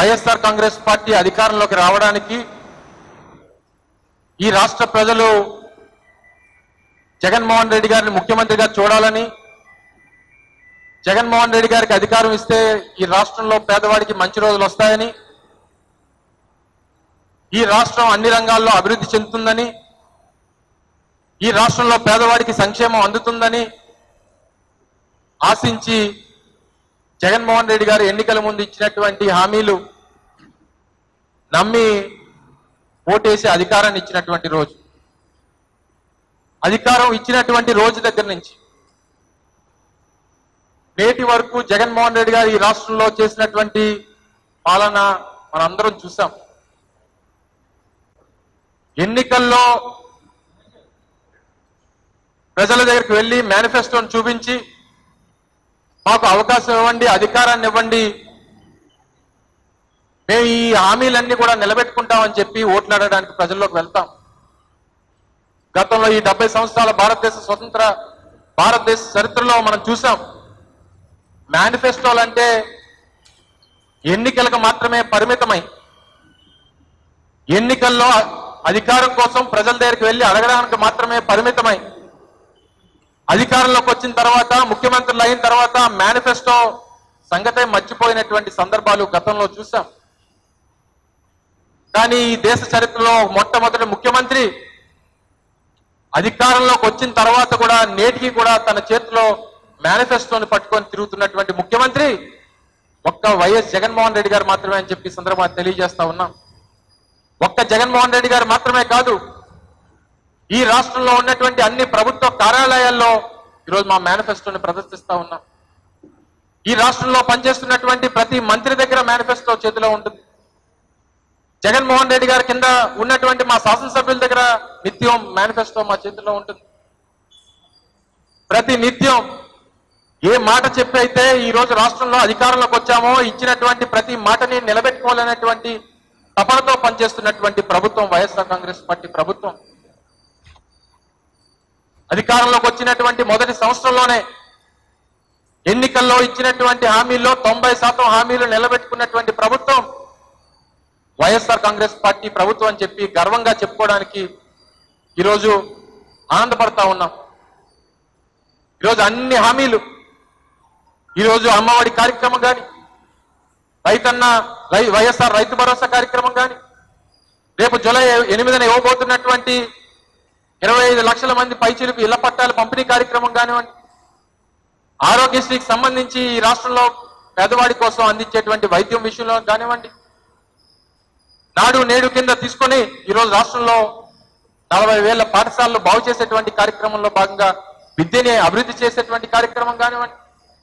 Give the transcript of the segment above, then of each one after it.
YSR Congress party అధికారంలోకి రావడానికి ఈ రాష్ట్ర ప్రజలు జగన్మోహన్ రెడ్డి గారిని ముఖ్యమంత్రిగా చూడాలని జగన్మోహన్ రెడ్డి గారికి అధికారం ఇస్తే ఈ రాష్ట్రంలో పేదవాడికి మంచి రోజులు వస్తాయని ఈ రాష్ట్రం అన్ని రంగాల్లో అభివృద్ధి చెందుతుందని ఈ రాష్ట్రంలో పేదవాడికి సంక్షేమం అందుతుందని ఆశించి జగన్మోహన్ రెడ్డి గారు ఎన్నికల ముందు ఇచ్చినటువంటి హామీలు నమ్మి ఓటేసి అధికారాన్ని ఇచ్చినటువంటి రోజు అధికారం ఇచ్చినటువంటి రోజు దగ్గర నుంచి నేటి వరకు జగన్మోహన్ రెడ్డి గారు ఈ రాష్ట్రంలో చేసినటువంటి పాలన మనందరం చూసాం ఎన్నికల్లో ప్రజల దగ్గరికి వెళ్ళి మేనిఫెస్టోని చూపించి మాకు అవకాశం ఇవ్వండి అధికారాన్ని ఇవ్వండి మేము ఈ హామీలన్నీ కూడా నిలబెట్టుకుంటామని చెప్పి ఓట్లాడడానికి ప్రజల్లోకి వెళ్తాం గతంలో ఈ డెబ్బై సంవత్సరాల భారతదేశ స్వతంత్ర భారతదేశ చరిత్రలో మనం చూసాం మేనిఫెస్టోలు అంటే ఎన్నికలకు మాత్రమే పరిమితమై ఎన్నికల్లో అధికారం కోసం ప్రజల దగ్గరికి వెళ్ళి అడగడానికి మాత్రమే పరిమితమై అధికారంలోకి వచ్చిన తర్వాత ముఖ్యమంత్రులు అయిన తర్వాత మేనిఫెస్టో సంగతే మర్చిపోయినటువంటి సందర్భాలు గతంలో చూసాం కానీ ఈ దేశ చరిత్రలో మొట్టమొదటి ముఖ్యమంత్రి అధికారంలోకి వచ్చిన తర్వాత కూడా నేటికి కూడా తన చేతిలో మేనిఫెస్టోని పట్టుకొని తిరుగుతున్నటువంటి ముఖ్యమంత్రి ఒక్క వైఎస్ జగన్మోహన్ రెడ్డి గారు మాత్రమే అని చెప్పి ఈ సందర్భంగా తెలియజేస్తా ఉన్నాం ఒక్క జగన్మోహన్ రెడ్డి గారు మాత్రమే కాదు ఈ రాష్ట్రంలో ఉన్నటువంటి అన్ని ప్రభుత్వ కార్యాలయాల్లో ఈరోజు మా మేనిఫెస్టోని ప్రదర్శిస్తా ఉన్నాం ఈ రాష్ట్రంలో పనిచేస్తున్నటువంటి ప్రతి మంత్రి దగ్గర మేనిఫెస్టో చేతిలో ఉంటుంది జగన్మోహన్ రెడ్డి గారి కింద ఉన్నటువంటి మా శాసనసభ్యుల దగ్గర నిత్యం మేనిఫెస్టో మా చేతిలో ఉంటుంది ప్రతి నిత్యం ఏ మాట చెప్పి అయితే ఈ రోజు రాష్ట్రంలో అధికారంలోకి వచ్చామో ఇచ్చినటువంటి ప్రతి మాటని నిలబెట్టుకోవాలనేటువంటి తపనతో పనిచేస్తున్నటువంటి ప్రభుత్వం వైఎస్ఆర్ కాంగ్రెస్ పార్టీ ప్రభుత్వం అధికారంలోకి వచ్చినటువంటి మొదటి సంవత్సరంలోనే ఎన్నికల్లో ఇచ్చినటువంటి హామీల్లో తొంభై శాతం హామీలు నిలబెట్టుకున్నటువంటి ప్రభుత్వం వైఎస్ఆర్ కాంగ్రెస్ పార్టీ ప్రభుత్వం అని చెప్పి గర్వంగా చెప్పుకోవడానికి ఈరోజు ఆనందపడతా ఉన్నాం ఈరోజు అన్ని హామీలు ఈరోజు అమ్మఒడి కార్యక్రమం కానీ రైతన్న రై వైఎస్ఆర్ రైతు భరోసా కార్యక్రమం కానీ రేపు జూలై ఎనిమిదిన ఇవ్వబోతున్నటువంటి ఇరవై ఐదు లక్షల మంది పైచిలుకు ఇళ్ల పట్టాల పంపిణీ కార్యక్రమం కానివ్వండి ఆరోగ్యశ్రీకి సంబంధించి ఈ రాష్ట్రంలో పేదవాడి కోసం అందించేటువంటి వైద్యం విషయంలో కానివ్వండి నాడు నేడు కింద తీసుకొని ఈరోజు రాష్ట్రంలో నలభై వేల పాఠశాలలు బాగు చేసేటువంటి కార్యక్రమంలో భాగంగా విద్యని అభివృద్ధి చేసేటువంటి కార్యక్రమం కానివ్వండి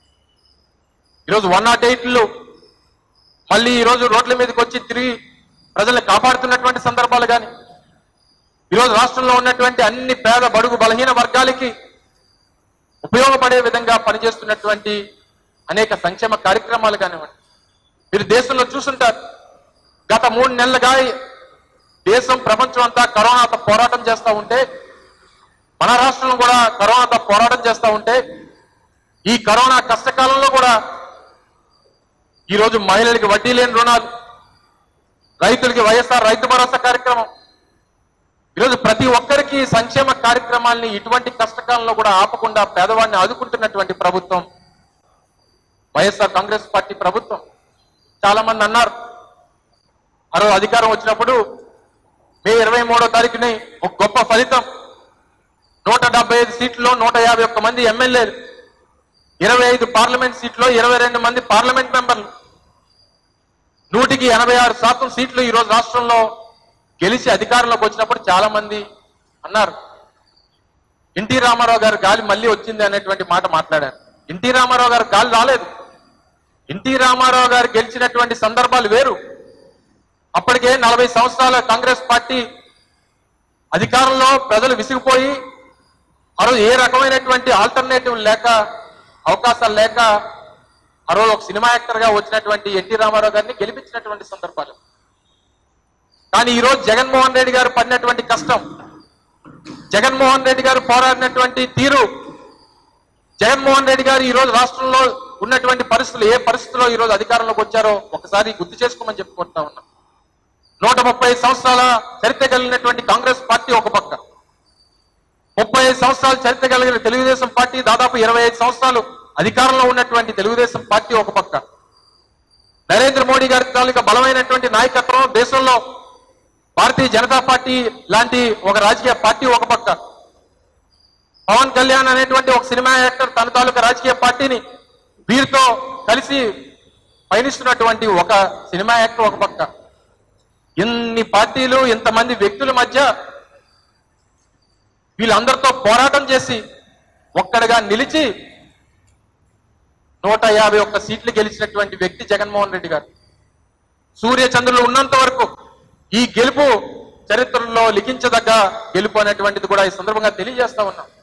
ఈరోజు వన్ నాట్ ఎయిట్లు మళ్ళీ ఈరోజు రోడ్ల మీదకి వచ్చి తిరిగి ప్రజల్ని కాపాడుతున్నటువంటి సందర్భాలు కానీ ఈరోజు రాష్ట్రంలో ఉన్నటువంటి అన్ని పేద బడుగు బలహీన వర్గాలకి ఉపయోగపడే విధంగా పనిచేస్తున్నటువంటి అనేక సంక్షేమ కార్యక్రమాలు కానివ్వండి మీరు దేశంలో చూసుంటారు గత మూడు నెలలుగా దేశం ప్రపంచం అంతా కరోనాతో పోరాటం చేస్తూ ఉంటే మన రాష్ట్రంలో కూడా కరోనాతో పోరాటం చేస్తూ ఉంటే ఈ కరోనా కష్టకాలంలో కూడా ఈరోజు మహిళలకి వడ్డీ లేని రుణాలు రైతులకి వైఎస్ఆర్ రైతు భరోసా కార్యక్రమం ఈరోజు ప్రతి ఒక్కరికి సంక్షేమ కార్యక్రమాల్ని ఇటువంటి కష్టకాలంలో కూడా ఆపకుండా పేదవాడిని ఆదుకుంటున్నటువంటి ప్రభుత్వం వైఎస్ఆర్ కాంగ్రెస్ పార్టీ ప్రభుత్వం చాలా మంది అన్నారు ఆ రోజు అధికారం వచ్చినప్పుడు మే ఇరవై మూడో తారీఖుని ఒక గొప్ప ఫలితం నూట డెబ్బై ఐదు సీట్లలో నూట యాభై ఒక్క మంది ఎమ్మెల్యేలు ఇరవై ఐదు పార్లమెంట్ సీట్లో ఇరవై రెండు మంది పార్లమెంట్ మెంబర్లు నూటికి ఎనభై ఆరు శాతం సీట్లు ఈ రోజు రాష్ట్రంలో గెలిచి అధికారంలోకి వచ్చినప్పుడు చాలా మంది అన్నారు ఎన్టీ రామారావు గారు గాలి మళ్ళీ వచ్చింది అనేటువంటి మాట మాట్లాడారు ఎన్టీ రామారావు గారు గాలి రాలేదు ఎన్టీ రామారావు గారు గెలిచినటువంటి సందర్భాలు వేరు అప్పటికే నలభై సంవత్సరాల కాంగ్రెస్ పార్టీ అధికారంలో ప్రజలు విసిగిపోయి ఆ రోజు ఏ రకమైనటువంటి ఆల్టర్నేటివ్ లేక అవకాశాలు లేక ఆ రోజు ఒక సినిమా యాక్టర్ గా వచ్చినటువంటి ఎన్టీ రామారావు గారిని గెలిపించినటువంటి సందర్భాలు కానీ ఈ రోజు జగన్మోహన్ రెడ్డి గారు పడినటువంటి కష్టం జగన్మోహన్ రెడ్డి గారు పోరాడినటువంటి తీరు జగన్మోహన్ రెడ్డి గారు ఈ రోజు రాష్ట్రంలో ఉన్నటువంటి పరిస్థితులు ఏ పరిస్థితిలో ఈ రోజు అధికారంలోకి వచ్చారో ఒకసారి గుర్తు చేసుకోమని చెప్పుకుంటా ఉన్నాం నూట ముప్పై సంవత్సరాల చరిత్ర కలిగినటువంటి కాంగ్రెస్ పార్టీ ఒక పక్క ముప్పై ఐదు సంవత్సరాల చరిత్ర కలిగిన తెలుగుదేశం పార్టీ దాదాపు ఇరవై ఐదు సంవత్సరాలు అధికారంలో ఉన్నటువంటి తెలుగుదేశం పార్టీ ఒక పక్క నరేంద్ర మోడీ గారి తాలూకా బలమైనటువంటి నాయకత్వం దేశంలో భారతీయ జనతా పార్టీ లాంటి ఒక రాజకీయ పార్టీ ఒక పక్క పవన్ కళ్యాణ్ అనేటువంటి ఒక సినిమా యాక్టర్ తన తాలూకా రాజకీయ పార్టీని వీరితో కలిసి పయనిస్తున్నటువంటి ఒక సినిమా యాక్టర్ ఒక పక్క ఇన్ని పార్టీలు ఇంతమంది వ్యక్తుల మధ్య వీళ్ళందరితో పోరాటం చేసి ఒక్కడిగా నిలిచి నూట యాభై ఒక్క సీట్లు గెలిచినటువంటి వ్యక్తి జగన్మోహన్ రెడ్డి గారు సూర్య చంద్రులు ఉన్నంత వరకు ఈ గెలుపు చరిత్రలో లిఖించదగ్గ గెలుపు అనేటువంటిది కూడా ఈ సందర్భంగా తెలియజేస్తా ఉన్నాం